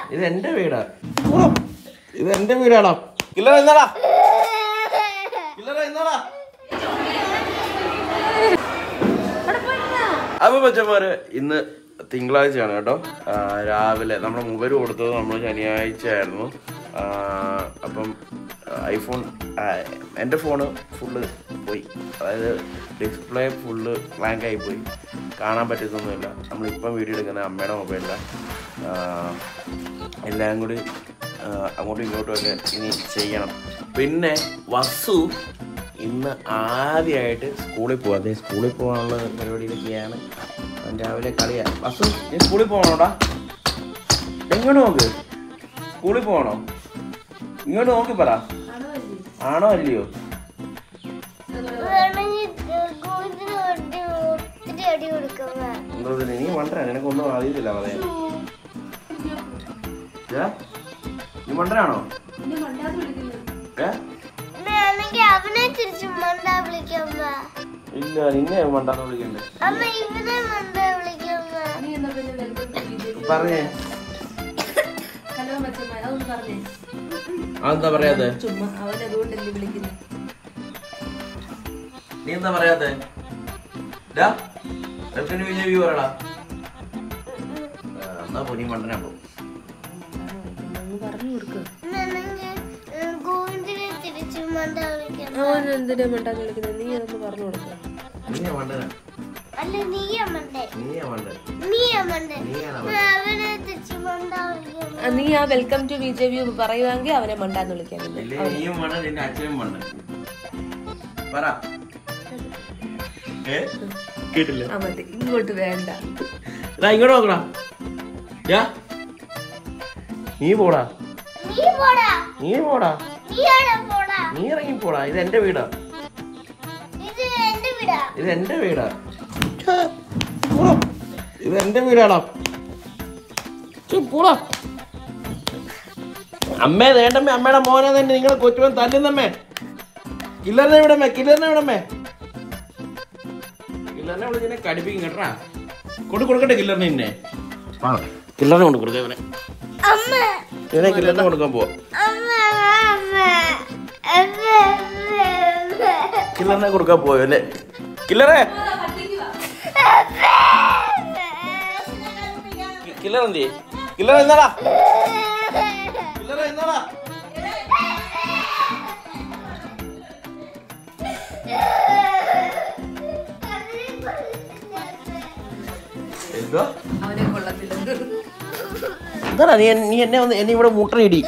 ഇത് എന്റെ വീടാ ഓ, ഇത് എന്റെ വീടാടാ കില്ലറ എന്നാടാ കില്ലറ എന്നാടാ അപ്പൊ പച്ചമാര് ഇന്ന് തിങ്കളാഴ്ചയാണ് കേട്ടോ ആ, രാവിലെ നമ്മുടെ മൊബൈൽ കൊടുത്തത് നമ്മൾ ശനിയാഴ്ച ആയിരുന്നു ആ, അപ്പം ഐഫോൺ എൻ്റെ ഫോണ് ഫുള്ള് പോയി അതായത് ഡിസ്പ്ലേ ഫുള്ള് ബ്ലാങ്ക് ആയി പോയി കാണാൻ പറ്റുന്നൊന്നുമില്ല നമ്മളിപ്പം വീഡിയോ എടുക്കുന്ന അമ്മയുടെ മൊബൈലിലാണ് എല്ലാം കൂടി ആ, അങ്ങോട്ടും ഇങ്ങോട്ടും ഒക്കെ ഇനി ചെയ്യണം പിന്നെ വസു ഇന്ന് ആദ്യമായിട്ട് സ്കൂളിൽ പോവാ അതെ സ്കൂളിൽ പോകാനുള്ള പരിപാടിയിലൊക്കെയാണ് അവൻ രാവിലെ കളിയാ വസു നീ സ്കൂളിൽ പോകണോടാ എങ്ങോട്ട് നോക്ക് സ്കൂളിൽ പോകണോ ഇങ്ങോട്ട് നോക്കി പറ ആണോ അല്ലയോ വേണമെങ്കിൽ ഗോവിന്ദന് വേണ്ടി ഒത്തിരി അടി കൊടുക്കാം എന്തോ ഇതിന് നീ മണ്ടരാ നിനക്കൊന്നും അറിയത്തില്ല പറയാൻ ഏ? നീ മണ്ടനാണോ ഏ വേണമെങ്കിൽ അവനെ തിരിച്ച് മണ്ട വിളിക്കമ്മ ഇല്ല നിന്നെ മണ്ടാന്ന് വിളിക്കണ്ടേ അമ്മ ഇവനെ മണ്ട വിളിക്കമ്മ പറഞ്ഞേ ഹലോ മച്ചമ്മ അതൊന്ന് പറഞ്ഞേ അതെന്താ പറയാതെ ചുമ്മാ അവൻ അതുകൊണ്ടല്ലേ വിളിക്കുന്നത് നീ എന്താ പറയാത്തെ ഡാ, വെൽക്കം ടു വിജയ് വ്യൂ പറയടാ ആ, എന്നാ പോ നീ മണ്ടനാ പോ ഒന്ന് പറഞ്ഞു കൊടുക്ക് വേണമെങ്കിൽ ഗോവിന്ദനെ തിരിച്ച് മണ്ട വിളിക്കാം അവൻ എന്തിനാ മിണ്ടാന്ന് വിളിക്കുന്നത് നീ അതൊന്ന് പറഞ്ഞു കൊടുക്ക നീയാ മണ്ടനാ അല്ല നീയാ മണ്ടേ നീയാ മണ്ടൻ നീയാ മണ്ടേ നീയാണോ അവനെ തിരിച്ച് മണ്ട വിളിക്കാം നീ ആ welcome to B J view പറയുവാങ്കിൽ അവനെ മണ്ടാന്ന് വിളിക്കാൻ ഇല്ലേ നീയും മണ്ടൻ നിന്റെ അച്ഛനും മണ്ടൻ പറ ഏ കേട്ടില്ല ആ മതി ഇങ്ങോട്ട് വേണ്ട എടാ ഇങ്ങോട്ട് നോക്കടാ ഡാ, നീ പോടാ നീ പോടാ നീ പോടാ നീ ആടെ പോടാ നീ ഇറങ്ങി പോടാ ഇത് എന്റെ വീടാ ഇത് എന്റെ വീടാ ഇത് എന്റെ വീടാ ഛേ, പോടാ. ഇത് എന്റെ വീടാടാ ഛേ, പോടാ അമ്മേ വേണ്ടമ്മേ അമ്മയുടെ മോനെ തന്നെ നിങ്ങൾ കൊച്ചുവൻ തല്ലുന്നമ്മേ കില്ലറിനെ വിടമ്മേ കില്ലറിനെ വിടമ്മേ കില്ലറിനെ വിളിച്ച് ഇതിനെ കടിപ്പിക്കും കേട്ടാ കൊണ്ട് കൊടുക്കട്ടെ കില്ലറിനെ ഇന്നെ കില്ലറിനെ കൊണ്ട് കൊടുക്കാം ഇവനെ അമ്മ ഇവനെ കില്ലറിനെ കൊടുക്കാൻ പോവാ അമ്മ അമ്മ അമ്മ അമ്മ കില്ലറിനെ കൊടുക്കാൻ പോയോ അല്ലേ കില്ലറേ കി- കില്ലർ എന്തി കില്ലർ എന്നാടാ കില്ലർ എന്നാടാ എന്തോ അവനെ കൊള്ളത്തില്ല എന്താടാ നീ എൻ- നീ എന്നെ ഒന്ന് എന്നെ ഇവിടെ മുട്ടയിടി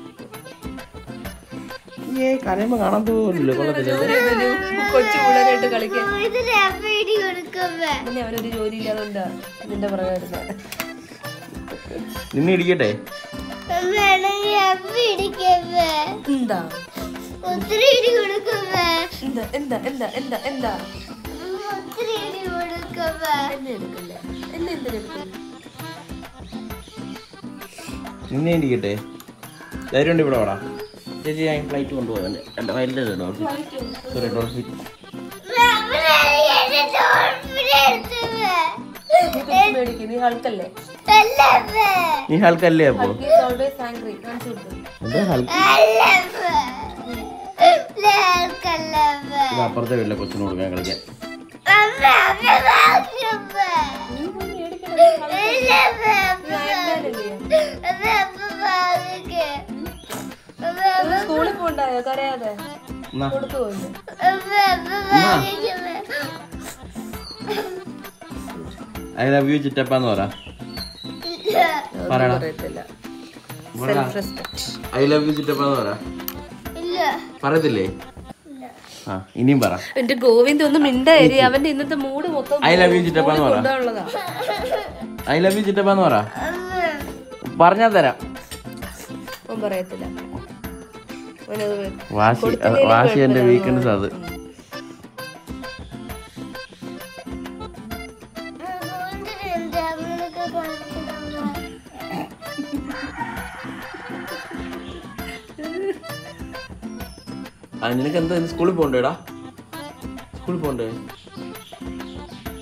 ഏ കരയുമ്പോ കാണാൻ തോന്നില്ല കൊള്ളത്തില്ല കൊച്ചു പിള്ളേരായിട്ട് കളിക്കാൻ ഇതിന് അമ്മ ഇടി കൊടുക്കുമ്പോ പിന്നെ അവനൊരു ജോലി ഇല്ലാതുകൊണ്ടാ നിന്റെ പുറകെ വരുന്നത് നിന്നെ ഇടിക്കട്ടെ വേണമെങ്കിൽ അമ്മ ഇടിക്കുമ്പോ എന്താ ഒത്തിരി ഇടി കൊടുക്കുമ്പോ എന്താ എന്താ എന്താ എന്താ എന്താ ഒത്തിരി ഇടി കൊടുക്കുമ്പോ എന്നെ എടുക്കില്ല എന്നെ എന്തിനാ എടുക്കില്ല നിന്നെ ഇടിക്കട്ടെ ധൈര്യം ഉണ്ട് ഇവിടെ വാടാ ചേച്ചി ഞാൻ ഫ്ലൈറ്റ് കൊണ്ടുപോകാൻ എൻ്റെ എൻ്റെ വയലിൻ്റെ ഡോൾഫിൻ സോറി ഡോൾഫിൻ എന്റെ ഡോൾഫിനെ എടുത്തത് നീ കുറച്ച് മേടിക്കും നീ ഹൾക്കല്ലേ അല്ലമ്മ നീ ഹൽക്കല്ലേ അപ്പോ ഹൾക്ക് ഈസ് ഓൾവേസ് ആംഗ്രി കാണിച്ചു കൊടുത്തു എന്താ ഹൽക്ക് അല്ലമ്മ ലേക്കല്ലമ്മ ഇത് അപ്പുറത്തെ വീട്ടിലെ കൊച്ചിന് കൊടുക്കാൻ കളിക്കാൻ അമ്മ അമ്മ വാങ്ങിയമ്മ നീ പോയി മേടിക്കണം ഇല്ലമ്മ നീ അയൽക്കാരല്ലേ അമ്മ അമ്മ വാങ്ങിക്കേ അമ്മ ഒരു സ്കൂളിൽ പോണ്ടായോ കരയാതെ എന്നാ കൊടുത്തു പോയില്ലേ അമ്മ അമ്മ വാങ്ങിക്കമ്മ ഐ ലവ് യു ചിറ്റപ്പാന്ന് പറ ഒന്നും പറയടാ. പറയത്തില്ല പറടാ. Self respect I love you ചിറ്റപ്പാന്ന് പറ ഇല്ല പറയത്തില്ലേ ആ ഇനിയും പറ എന്റെ ഗോവിന്ദ് ഒന്ന് മിണ്ടായി അവന്റെ ഇന്നത്തെ മൂഡ് മൊത്തം I love you ചിറ്റപ്പാന്ന് പറ. കൊണ്ടുള്ളതാ ഐ ലവ് യു ചിറ്റപ്പാന്ന് പറ അമ്മ പറഞ്ഞാ തരാം അവൻ പറയത്തില്ല അവനത് വാശി കൊടുത്തില്ലേലും വാശി എന്റെ കുഴപ്പമില്ല. വീക്ക്നെസ് അത് ഉം. ഗോവിന്ദന് എന്താ അങ്ങനെയൊക്കെ കാണിക്കണമ്മ ആ നിനക്ക് എന്താ ഇന്ന് സ്കൂളിൽ പോണ്ടേടാ സ്കൂളിൽ പോണ്ടേ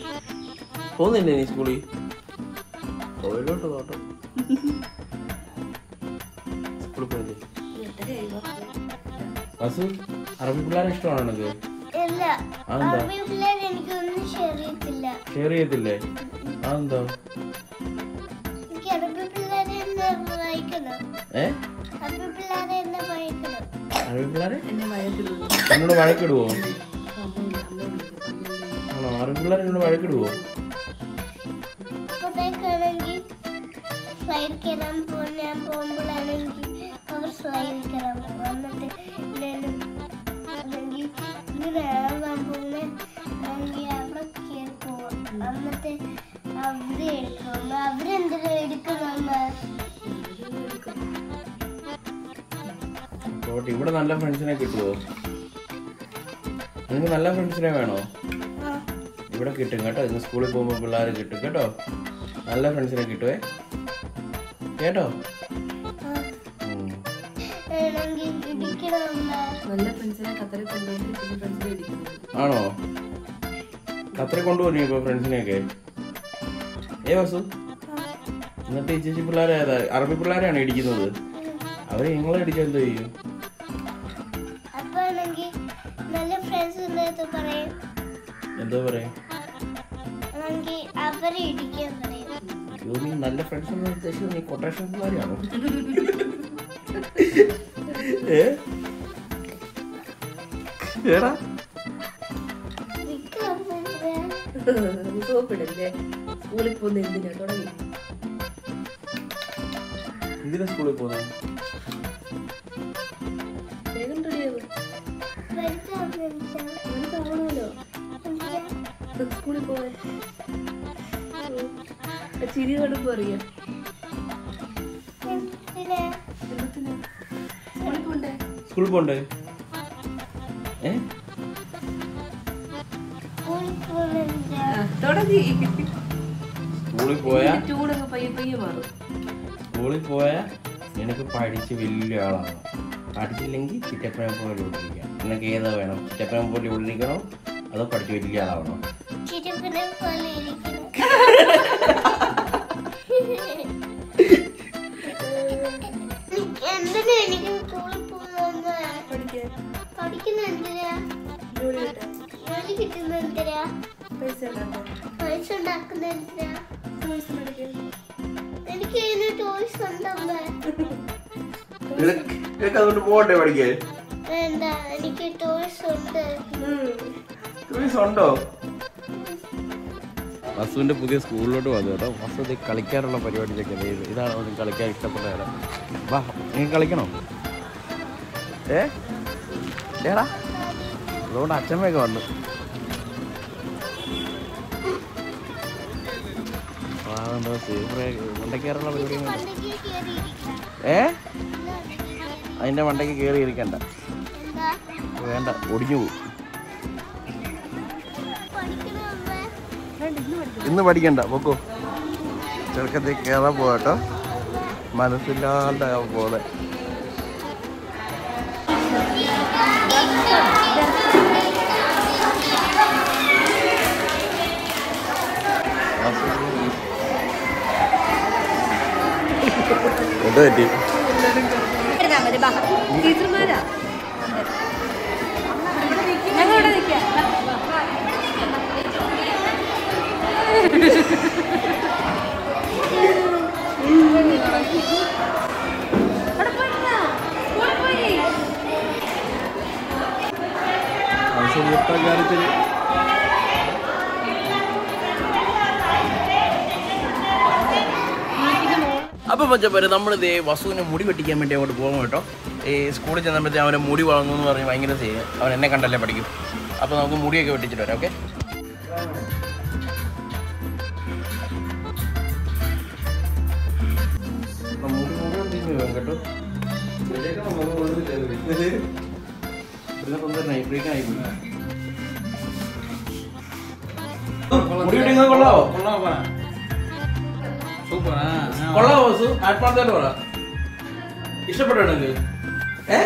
പോകുന്നില്ലേ നീ സ്കൂളിൽ പോയിലോട്ട് നോട്ടോ വസു അറബി പിള്ളേരെ ഇഷ്ടമാണോ നിനക്ക് ഇല്ല അതെന്താ? അറബി പിള്ളേർ എനിക്കൊന്നും ശരിയത്തില്ല ഷെയർ ചെയ്യത്തില്ലേ അതെന്താ എനിക്ക് അറബി പിള്ളേരെ എന്നെ വായിക്കണം ഏ അറബി പിള്ളേരെ എന്നെ വായിക്കണം അറബി പിള്ളേരെ എന്നെ വഴക്കിടുന്നു എന്നോട് വഴക്കിടുവോ അമ്മയില്ല അമ്മ വിളിക്കും ആണോ അറബി പിള്ളേരെ എന്നോട് വഴക്കിടുവോ അപ്പോഴത്തേക്കാണെങ്കിൽ ഫ്ലൈറ്റ് കയറാൻ പോകുന്ന ഞാൻ പോകുമ്പോഴാണെങ്കിൽ അവർ ഫ്ലൈറ്റ് കയറാൻ പോകും എന്നിട്ട് ഞാനും അല്ലെങ്കിൽ ഇതിനാകാൻ പോകുന്ന ആണെങ്കിൽ അവിടെ കയറി പോകും എന്നിട്ട് അവര് എടുക്കും അവരെന്തിനാ എടുക്കണം പോട്ടെ ഇവിടെ നല്ല ഫ്രണ്ട്സിനെ കിട്ടുവോ നിനക്ക് നല്ല ഫ്രണ്ട്സിനെ വേണോ ഇവിടെ കിട്ടും കേട്ടോ ഇന്ന് സ്കൂളിൽ പോകുമ്പോൾ പിള്ളേർ കിട്ടും കേട്ടോ നല്ല ഫ്രണ്ട്സിനെ കിട്ടുവേ കേട്ടോ ഉം. വേണമെങ്കിൽ ഇടിക്കണം നല്ല ഫ്രണ്ട്സിനെ ഖത്തറിൽ കൊണ്ടുപോയിട്ട് പിന്നെ ഫ്രണ്ട്സിനെ ഇടിക്കുന്നു ആണോ ഖത്തറിൽ കൊണ്ടുപോകുന്നു ഇപ്പൊ ഫ്രണ്ട്സിനെയൊക്കെ ഏ വസു എന്നിട്ട് ഈ ചേച്ചി പിള്ളേരെ ഏതാ അറബി പിള്ളേരെയാണ് ഇടിക്കുന്നത് അവര് നിങ്ങളെ ഇടിച്ചാൽ എന്തോ ചെയ്യും അപ്പൊ ആണെങ്കിൽ നല്ല ഫ്രണ്ട്സ് ഉള്ളത് പറയും എന്തോ പറയും ആണെങ്കിൽ അവരെ ഇടിക്കാൻ പറയും അയ്യോ, നീ നല്ല ഫ്രണ്ട്സ് എന്ന് ഉദ്ദേശിച്ചത് നീ കൊട്ടേഷൻ പിള്ളേരെയാണോ ഏ ഏടാ നിക്കാൻ പറ്റില്ല. സോപ്പിടല്ലേ സ്കൂളിൽ പോകുന്ന എന്തിനാ തുടങ്ങി എന്തിനാ സ്കൂളിൽ പോകുന്നത് വേഗം റെഡിയാവും വലുതാ വലുതാ. മനസ്സാവണമല്ലോ വലുതാ. സ്കൂളിൽ പോവാൻ ചിരി കടുപ്പ് അറിയാം എന്തിനാ? എന്തിനാ സ്കൂളിൽ പോണ്ടേ സ്കൂളിൽ പോണ്ടേ ഏ സ്കൂളിൽ പോകുന്നെന്തിനാ? തുടങ്ങി സ്കൂളിൽ പോയാ ചൂടങ്ങ് പയ്യെ പയ്യെ മാറും സ്കൂളിൽ പോയാ നിനക്ക് പഠിച്ച് വലിയ ആളാവണം പഠിച്ചില്ലെങ്കിൽ ചിറ്റപ്പനെ പോലെ ഉള്ളിരിക്കാം നിനക്ക് ഏതാ വേണം ചിറ്റപ്പനെ പോലെ ഉള്ളിരിക്കണോ അതോ പഠിച്ച് വലിയ ആളാവണോ ചിരിപ്പിനെ പോലെ ഇരിക്കണം. എനിക്ക് എന്തിനാ എനിക്ക് സ്കൂളിൽ പോകുന്നത് പഠിക്കാൻ പഠിക്കുന്ന എന്തിനാ ജോലി കിട്ടാൻ ജോലി കിട്ടുന്ന എന്തിനാ പൈസ ഉണ്ടാക്കാൻ പൈസ ഉണ്ടാക്കുന്ന എന്തിനാ ടോയ്സ് മേടിക്കാൻ എനിക്ക് ഇതിന് ടോയ്സ് ഉണ്ടമ്മ നിനക്ക് അതുകൊണ്ട് പോകണ്ടേ പഠിക്കാൻ വേണ്ട എനിക്ക് ടോയ്സ് ഉണ്ട് ഉണ്ടോ വസുവിന്റെ പുതിയ സ്കൂളിലോട്ട് വന്നു കേട്ടോ വസു ഇത് കളിക്കാനുള്ള പരിപാടിയിലൊക്കെ ദേ ഇതാണ് അവന് കളിക്കാൻ ഇഷ്ടപ്പെട്ട ഇടം വാ നീ കളിക്കണോ ഏ ഏടാ അതുകൊണ്ട് അച്ഛമ്മയൊക്കെ വന്നു വാ മണ്ടയ്ക്കാറുള്ള പരിപാടി പണ്ടൊക്കെ കയറിയിരിക്കാം ഏ അതിന്റെ മണ്ടയ്ക്ക് കയറി ഇരിക്കണ്ട എന്താ വേണ്ട ഒടിഞ്ഞു പോകും പഠിക്കണ അമ്മ ഇന്ന് പഠിക്കണ്ട പൊക്കോ ചെറുക്കത്തെ കയറാൻ പോകട്ടോ മനസ്സില്ലാണ്ട് പോലെ എന്താ പറ്റി ടീച്ചർമാരാ ഞങ്ങളിവിടെ നിൽക്കാം അവിടെ പോയിരുന്നോ? സ്കൂളിൽ പോയി. കാര്യത്തിൽ അപ്പൊ പച്ചപ്പേര് നമ്മളിത് വസുവിനെ മുടി വെട്ടിക്കാൻ വേണ്ടി അങ്ങോട്ട് പോകും കേട്ടോ ഈ സ്കൂളിൽ ചെന്നപ്പോഴത്തേ അവനെ മുടി വളർന്നു എന്ന് പറഞ്ഞ് ഭയങ്കര സീന് അവൻ എന്നെ കണ്ടല്ലേ പഠിക്കും അപ്പൊ നമുക്ക് മുടിയൊക്കെ വെട്ടിച്ചിട്ട് വരാം ഓക്കെ മുടി മുഴുവൻ തിരിഞ്ഞു വേണം കേട്ടോ നൈബ്രേക്കായി മുടി വെട്ടിക്കുന്നത് കൊള്ളാവോ സൂപ്പറാ കൊള്ളാവോ വസു ആത്മാർത്ഥമായിട്ട് പറ ഇഷ്ടപ്പെട്ടോ നിനക്ക് ഏ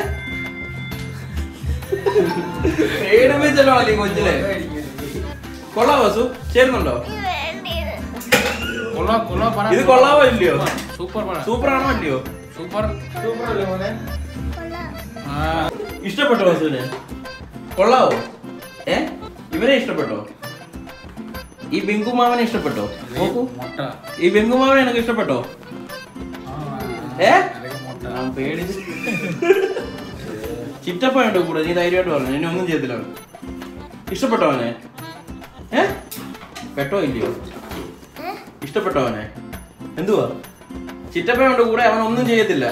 പേടിപ്പിച്ചല്ലോ അല്ലേ കൊച്ചിലെ കൊള്ളാവോ വസു ചേരുന്നുണ്ടോ ഇത് വേണ്ടത് കൊള്ളാ കൊള്ളാ പറ ഇത് കൊള്ളാവോ ഇല്ലയോ സൂപ്പർ പറ സൂപ്പർ ആണോ ഇല്ലയോ സൂപ്പർ സൂപ്പർ അല്ലേ മോനെ കൊള്ളാം ആ ഇഷ്ടപ്പെട്ടോ വസുവിന് കൊള്ളാവോ ഏ ഇവനെ ഇഷ്ടപ്പെട്ടോ ഈ ബിങ്കുമാവനെ ഇഷ്ടപ്പെട്ടോ നോക്കൂ മുട്ട ഈ ബിങ്കുമാവനെ എനിക്ക് ഇഷ്ടപ്പെട്ടോ ആ, ഏ അതൊക്കെ മുട്ട ഞാൻ പേടിച്ച് ചിറ്റപ്പ ഉണ്ട് കൂടെ നീ ധൈര്യമായിട്ട് പറഞ്ഞു ഇനി ഒന്നും ചെയ്തില്ല അവൻ. ഇഷ്ടപ്പെട്ടോ അവനെ ഏ പെട്ടോ ഇല്ലയോ ഇഷ്ടപ്പെട്ടോ അവനെ എന്തുവാ ചിറ്റപ്പയുണ്ട് കൂടെ അവൻ ഒന്നും ചെയ്യത്തില്ല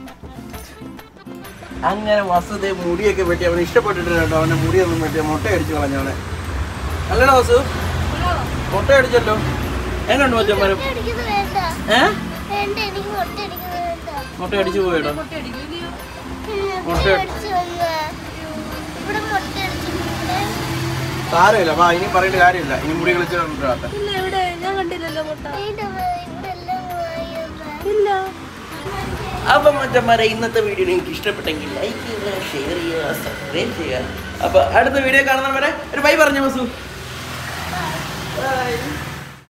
അങ്ങനെ വസുതെ മുടിയൊക്കെ വെട്ടി അവൻ ഇഷ്ടപ്പെട്ടിട്ടുണ്ട് അവന്റെ മുടിയൊന്നും വെട്ടി മുട്ട അടിച്ചു കളഞ്ഞവനെ അല്ലടാ വസു മുട്ട അടിച്ചല്ലോ എങ്ങനെയുണ്ട് മച്ചന്മാരും മുട്ട അടിക്കുന്നത് വേണ്ട ഏ വേണ്ട എനിക്ക് മുട്ട അടിക്കുന്നത് വേണ്ട മുട്ട അടിച്ചു പോയടാ മുട്ട അടിക്കില്ലയോ മുട്ട മുട്ട അടിച്ചു വന്ന ഇവിടെ മുട്ട അടിച്ചിട്ടുണ്ട് സാരമില്ല വാ ഇനി പറയേണ്ട കാര്യമില്ല ഇനി മുടി കളിച്ചിട്ട് ഇല്ല ഇവിടെ ഞാൻ കണ്ടില്ലല്ലോ മുട്ട ഇവിടെ ഇവിടെ എല്ലാം പോയി ഇല്ല അപ്പം മറ്റന്മാരെ ഇന്നത്തെ വീഡിയോ നിങ്ങൾക്ക് ഇഷ്ടപ്പെട്ടെങ്കിൽ ലൈക്ക് ചെയ്യുക ഷെയർ ചെയ്യുക സബ്സ്ക്രൈബ് ചെയ്യുക അപ്പൊ അടുത്ത വീഡിയോ കാണുന്നവരെ ഒരു ബൈ പറഞ്ഞു മസു ബൈ